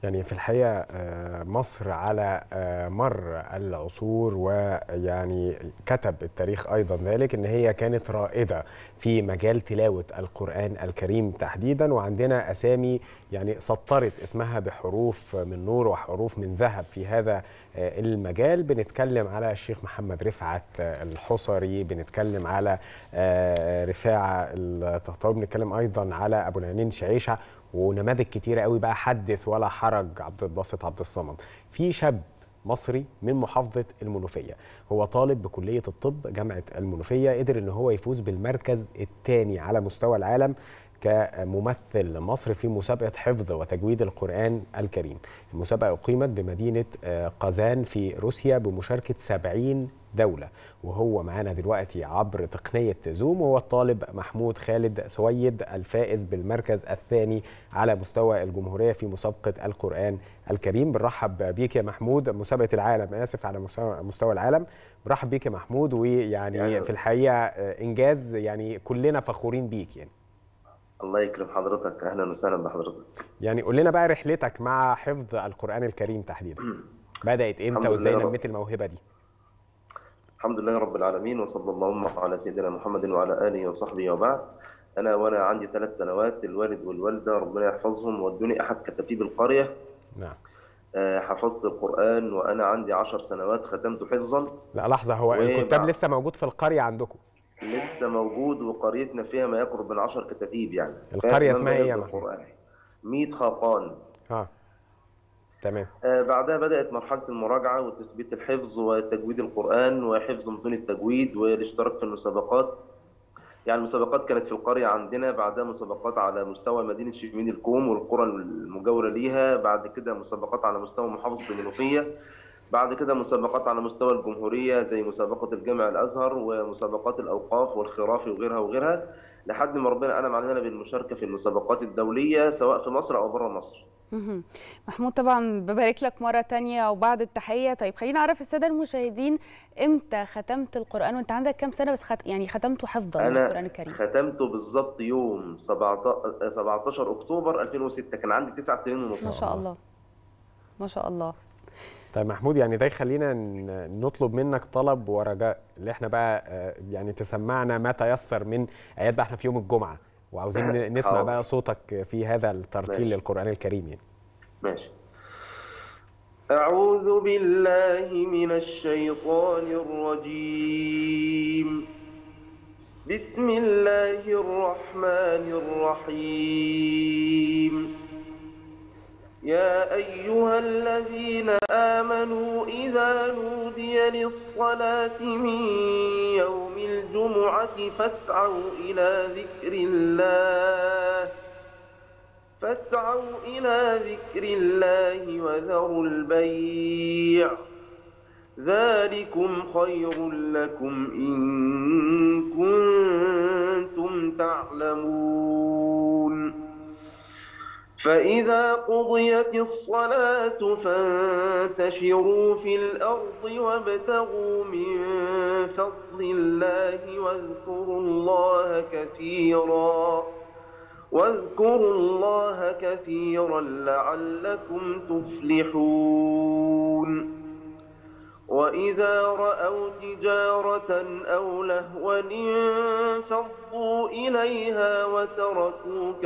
يعني في الحقيقة مصر على مر العصور ويعني كتب التاريخ أيضا ذلك أن هي كانت رائدة في مجال تلاوة القرآن الكريم تحديدا وعندنا أسامي يعني سطرت اسمها بحروف من نور وحروف من ذهب في هذا المجال بنتكلم على الشيخ محمد رفعت الحصري بنتكلم على رفاعة الطهطاوي بنتكلم أيضا على أبو العينين شعيشة ونماذج كتيرة قوي بقى حدث ولا حرج عبد الباسط عبد الصمد في شاب مصري من محافظة المنوفية هو طالب بكلية الطب جامعة المنوفية قدر ان هو يفوز بالمركز الثاني على مستوى العالم كممثل مصر في مسابقة حفظ وتجويد القرآن الكريم المسابقة أقيمت بمدينة قازان في روسيا بمشاركة 70 دولة وهو معانا دلوقتي عبر تقنية زوم وهو الطالب محمود خالد سويد الفائز بالمركز الثاني على مستوى الجمهورية في مسابقة القرآن الكريم بنرحب بيك يا محمود مسابقة العالم آسف على مستوى العالم برحب بيك يا محمود ويعني يعني في الحقيقة إنجاز يعني كلنا فخورين بيك يعني الله يكرم حضرتك اهلا وسهلا بحضرتك يعني قول لنا بقى رحلتك مع حفظ القران الكريم تحديدا بدات امتى وازاي نميت الموهبه دي الحمد لله رب العالمين وصلى اللهم على سيدنا محمد وعلى اله وصحبه وبعد انا وانا عندي ثلاث سنوات الوالد والوالده ربنا يحفظهم ودوني احد كتاتيب القريه نعم حفظت القران وانا عندي عشر سنوات ختمت حفظا لا لحظه هو الكتاب لسه موجود في القريه عندكم لسه موجود وقريتنا فيها ما يقرب من 10 كتاتيب يعني القريه اسمها ايه يا محمود؟ 100 خاقان اه تمام آه بعدها بدات مرحله المراجعه وتثبيت الحفظ وتجويد القران وحفظ متون التجويد والاشتراك في المسابقات يعني المسابقات كانت في القريه عندنا بعدها مسابقات على مستوى مدينه شمين الكوم والقرى المجاوره ليها بعد كده مسابقات على مستوى محافظه المنوفيه بعد كده مسابقات على مستوى الجمهورية زي مسابقة الجامع الأزهر ومسابقات الأوقاف والخرافي وغيرها وغيرها لحد ما ربنا أنعم علينا بالمشاركة في المسابقات الدولية سواء في مصر أو بره مصر. محمود طبعا ببارك لك مرة تانية وبعد التحية طيب خلينا نعرف السادة المشاهدين إمتى ختمت القرآن وأنت عندك كام سنة بس خت... يعني ختمته حفظا أنا القرآن الكريم؟ ختمته بالظبط يوم 17 أكتوبر 2006 كان عندي تسع سنين ونص. ما شاء الله ما شاء الله طيب محمود يعني ده يخلينا نطلب منك طلب ورجاء اللي احنا بقى يعني تسمعنا ما تيسر من ايات بقى احنا في يوم الجمعه وعاوزين نسمع بقى صوتك في هذا الترتيل ماشي. للقران الكريم يعني. ماشي. أعوذ بالله من الشيطان الرجيم بسم الله الرحمن الرحيم يا أيها الذين آمنوا إذا نودي للصلاة من يوم الجمعة فاسعوا إلى ذكر الله فاسعوا إلى ذكر الله وذروا البيع ذلكم خير لكم إن كنتم تعلمون فإذا قضيت الصلاة فانتشروا في الأرض وابتغوا من فضل الله واذكروا الله كثيرا واذكروا الله كثيرا لعلكم تفلحون وإذا رأوا تجارة أو لهوا انفضوا إليها وتركوك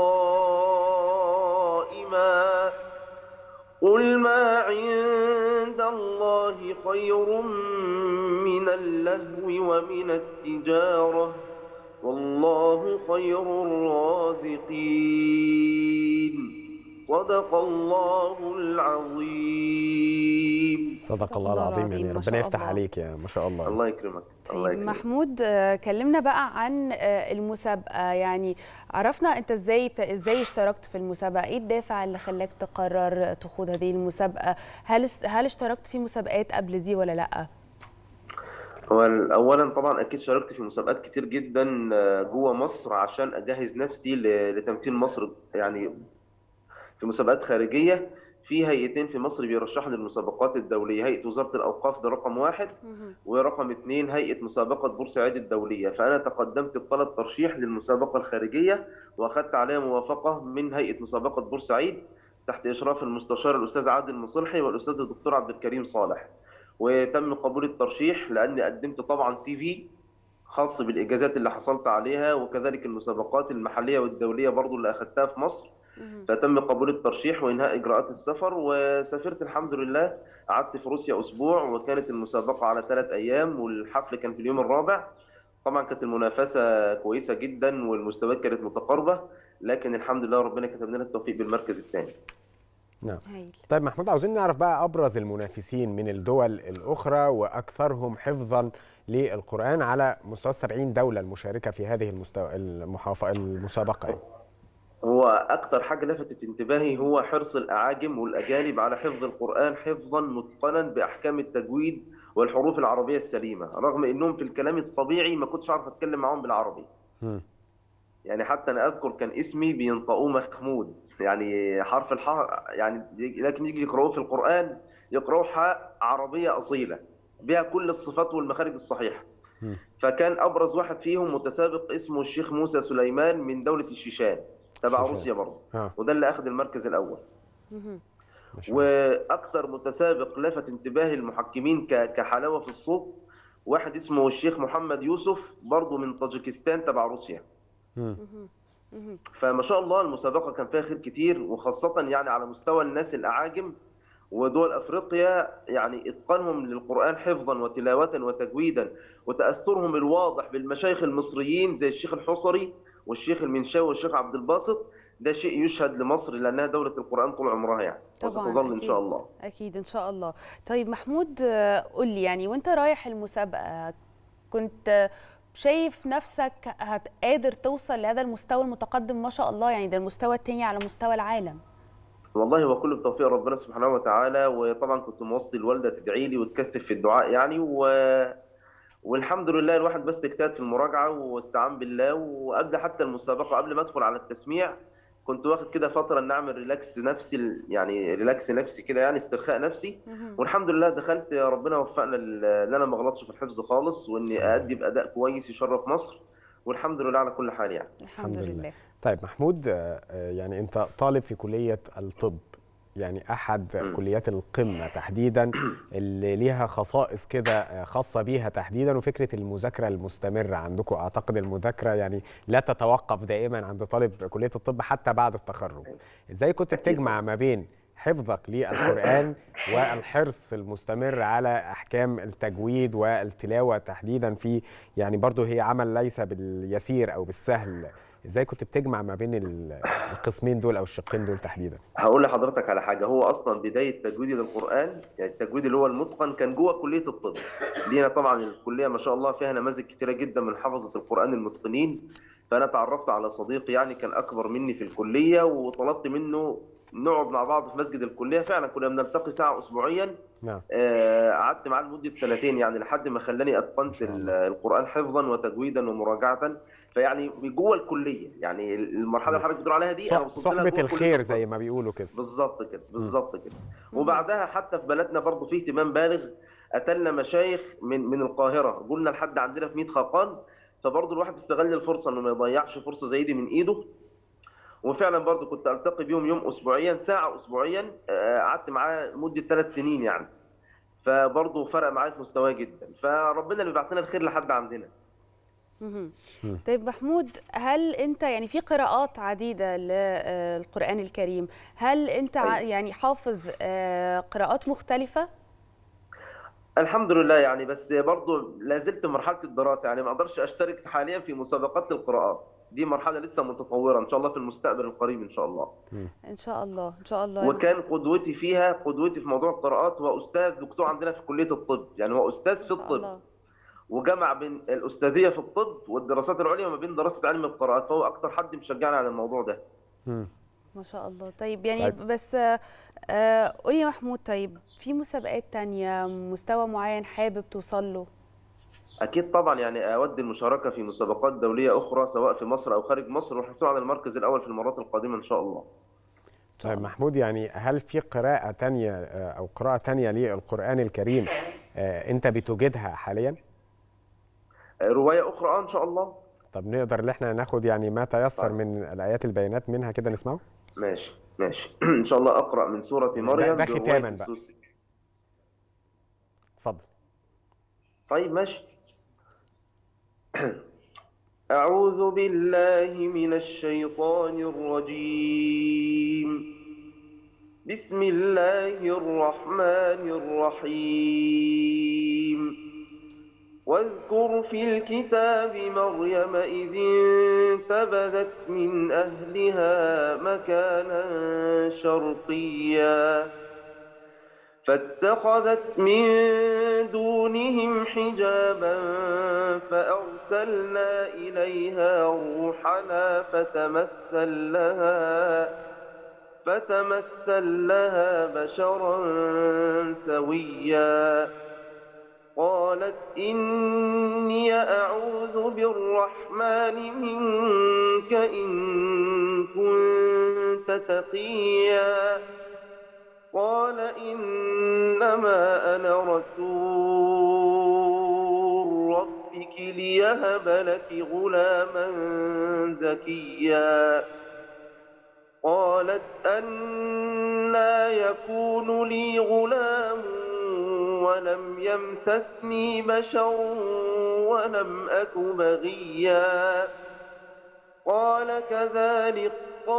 قائما قل ما عند الله خير من اللهو ومن التجارة والله خير الرازقين صدق الله العظيم صدق الله العظيم يعني ربنا يفتح عليك يا ما شاء الله الله يكرمك الله طيب محمود كلمنا بقى عن المسابقه يعني عرفنا انت ازاي ازاي اشتركت في المسابقه ايه الدافع اللي خلاك تقرر تخوض هذه المسابقه هل هل اشتركت في مسابقات قبل دي ولا لا هو اولا طبعا اكيد شاركت في مسابقات كتير جدا جوه مصر عشان اجهز نفسي لتمثيل مصر يعني في مسابقات خارجيه في هيئتين في مصر بيرشحوا للمسابقات الدوليه هيئه وزاره الاوقاف ده رقم واحد ورقم اثنين هيئه مسابقه بورسعيد الدوليه فانا تقدمت بطلب ترشيح للمسابقه الخارجيه واخذت عليها موافقه من هيئه مسابقه بورسعيد تحت اشراف المستشار الاستاذ عادل مصلحي والاستاذ الدكتور عبد الكريم صالح وتم قبول الترشيح لاني قدمت طبعا سي في خاص بالاجازات اللي حصلت عليها وكذلك المسابقات المحليه والدوليه برضو اللي اخذتها في مصر مهم. فتم قبول الترشيح وانهاء اجراءات السفر وسافرت الحمد لله قعدت في روسيا اسبوع وكانت المسابقه على ثلاث ايام والحفل كان في اليوم الرابع طبعا كانت المنافسه كويسه جدا والمستويات كانت متقاربه لكن الحمد لله ربنا كتب لنا التوفيق بالمركز الثاني نعم هايل طيب محمود عاوزين نعرف بقى ابرز المنافسين من الدول الاخرى واكثرهم حفظا للقران على مستوى 70 دوله المشاركه في هذه المستوى المحاف... المسابقه يعني. هو اكتر حاجه لفتت انتباهي هو حرص الاعاجم والاجانب على حفظ القران حفظا متقنا باحكام التجويد والحروف العربيه السليمه رغم انهم في الكلام الطبيعي ما كنتش اعرف اتكلم معاهم بالعربي مم. يعني حتى انا اذكر كان اسمي بينطقوه محمود يعني حرف الحاء يعني لكن يجي يقراوه في القران يقراوه حاء عربيه اصيله بها كل الصفات والمخارج الصحيحه مم. فكان ابرز واحد فيهم متسابق اسمه الشيخ موسى سليمان من دوله الشيشان تبع الشيشان. روسيا برضه ها وده اللي اخذ المركز الاول مهم. ما شاء الله. واكثر متسابق لفت انتباه المحكمين ك- كحلاوه في الصوت واحد اسمه الشيخ محمد يوسف برضه من طاجيكستان تبع روسيا مم. مهم. مهم. فما شاء الله المسابقه كان فيها خير كتير وخاصه يعني على مستوى الناس الاعاجم ودول افريقيا يعني اتقانهم للقران حفظا وتلاوه وتجويدا وتاثرهم الواضح بالمشايخ المصريين زي الشيخ الحصري والشيخ المنشاوي والشيخ عبد الباسط ده شيء يشهد لمصر لانها دوله القران طول عمرها يعني طبعاً، وستظل ان أكيد. شاء الله اكيد ان شاء الله طيب محمود آه، قول لي يعني وانت رايح المسابقه كنت آه، شايف نفسك هت قادر توصل لهذا المستوى المتقدم ما شاء الله يعني ده المستوى التاني على مستوى العالم والله هو كله بتوفيق ربنا سبحانه وتعالى وطبعا كنت موصي الوالده تدعي لي وتكثف في الدعاء يعني و... والحمد لله الواحد بس اجتهد في المراجعه واستعان بالله وقبل حتى المسابقه قبل ما ادخل على التسميع كنت واخد كده فتره ان اعمل ريلاكس نفسي يعني ريلاكس نفسي كده يعني استرخاء نفسي مهم. والحمد لله دخلت يا ربنا وفقنا ل- ان انا ما اغلطش في الحفظ خالص واني ادي باداء كويس يشرف مصر والحمد لله على كل حال يعني الحمد الحمد لله. لله طيب محمود آه، آه، يعني انت طالب في كليه الطب يعني احد مم. كليات القمه تحديدا اللي ليها خصائص كده آه، خاصه بيها تحديدا وفكره المذاكره المستمره عندكم اعتقد المذاكره يعني لا تتوقف دائما عند طالب كليه الطب حتى بعد التخرج ازاي كنت أكيد. بتجمع ما بين حفظك للقران والحرص المستمر على احكام التجويد والتلاوه تحديدا في يعني برضه هي عمل ليس باليسير او بالسهل ازاي كنت بتجمع ما بين ال- القسمين دول او الشقين دول تحديدا هقول لحضرتك على حاجه هو اصلا بدايه تجويدي للقران يعني التجويد اللي هو المتقن كان جوه كليه الطب لينا طبعا الكليه ما شاء الله فيها نماذج كتيره جدا من حفظه القران المتقنين فانا تعرفت على صديق يعني كان اكبر مني في الكليه وطلبت منه نقعد مع بعض في مسجد الكليه فعلا كنا بنلتقي ساعه اسبوعيا نعم آه، قعدت معاه لمده سنتين يعني لحد ما خلاني اتقنت شاء ال- القران حفظا وتجويدا ومراجعه فيعني جوه الكليه يعني المرحله اللي حضرتك بتقول عليها دي صح- انا وصلت لها صحبه جوه كلية الخير الطب. زي ما بيقولوا كده بالظبط كده بالظبط كده وبعدها حتى في بلدنا برضه في اهتمام بالغ اتلنا مشايخ من من القاهره قلنا لحد عندنا في 100 خاقان فبرضه الواحد استغل الفرصه انه ما يضيعش فرصه زي دي من ايده وفعلا برضه كنت التقي بيهم يوم اسبوعيا ساعه اسبوعيا آه، قعدت معاه مده ثلاث سنين يعني فبرضه فرق معايا في مستواه جدا فربنا اللي بيبعت لنا الخير لحد عندنا مهم. مم. طيب محمود هل انت يعني في قراءات عديده للقران الكريم هل انت ع- أيوة. يعني حافظ آه، قراءات مختلفه الحمد لله يعني بس برضه لا زلت في مرحله الدراسه يعني ما اقدرش اشترك حاليا في مسابقات للقراءات دي مرحله لسه متطوره ان شاء الله في المستقبل القريب ان شاء الله ان شاء الله ان شاء الله يا وكان قدوتي فيها قدوتي في موضوع القراءات هو استاذ دكتور عندنا في كليه الطب يعني هو استاذ في ما شاء الطب الله. وجمع بين الاستاذيه في الطب والدراسات العليا وما بين دراسه علم القراءات فهو اكتر حد مشجعني على الموضوع ده مم. ما شاء الله طيب يعني طيب. بس آه، آه، قولي يا محمود طيب في مسابقات تانية مستوى معين حابب توصل له اكيد طبعا يعني اود المشاركه في مسابقات دوليه اخرى سواء في مصر او خارج مصر والحصول على المركز الاول في المرات القادمه ان شاء الله إن شاء طيب الله. محمود يعني هل في قراءة تانية آه، أو قراءة تانية للقرآن الكريم آه، أنت بتوجدها حاليا؟ روايه اخرى اه ان شاء الله طب نقدر إن إحنا ناخد يعني ما تيسر طيب. من الآيات البينات منها كده نسمعه؟ ماشي ماشي ان شاء الله اقرا من سوره مريم ده برواية ختاما بقى. السوسي. اتفضل طيب ماشي أعوذ بالله من الشيطان الرجيم بسم الله الرحمن الرحيم واذكر في الكتاب مريم إذ انتبذت من أهلها مكانا شرقيا فاتخذت من دونهم حجابا فأرسلنا إليها روحنا فتمثل لها فتمثل لها بشرا سويا قالت إني أعوذ بالرحمن منك إن كنت تقيا قال إنما أنا رسول ربك ليهب لك غلاما زكيا قالت أنا يكون لي غلام ولم يمسسني بشر ولم أك بغيا قال كذلك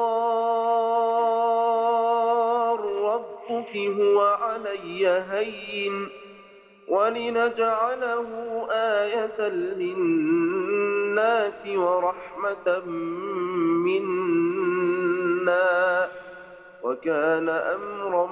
قال ربك هو علي هين ولنجعله آية للناس ورحمة منا وكان أمرا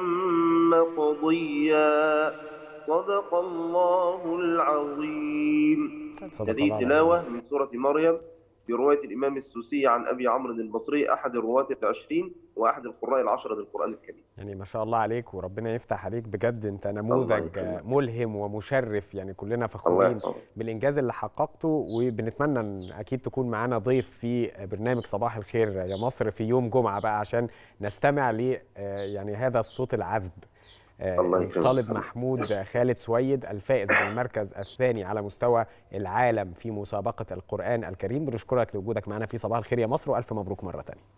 مقضيا صدق الله العظيم صدق هذه الله تلاوة العظيم. من سورة مريم برواية الإمام السوسي عن أبي عمرو البصري أحد الرواة العشرين وأحد القراء العشرة للقرآن الكريم يعني ما شاء الله عليك وربنا يفتح عليك بجد انت الله نموذج يكرمك. ملهم ومشرف يعني كلنا الله فخورين يحفظك بالانجاز اللي حققته وبنتمنى ان اكيد تكون معانا ضيف في برنامج صباح الخير يا مصر في يوم جمعه بقى عشان نستمع ل آه، يعني هذا الصوت العذب آه، الله يكرمك. الطالب محمود خالد سويد الفائز بالمركز الثاني على مستوى العالم في مسابقه القران الكريم بنشكرك لوجودك معنا في صباح الخير يا مصر والف مبروك مره ثانيه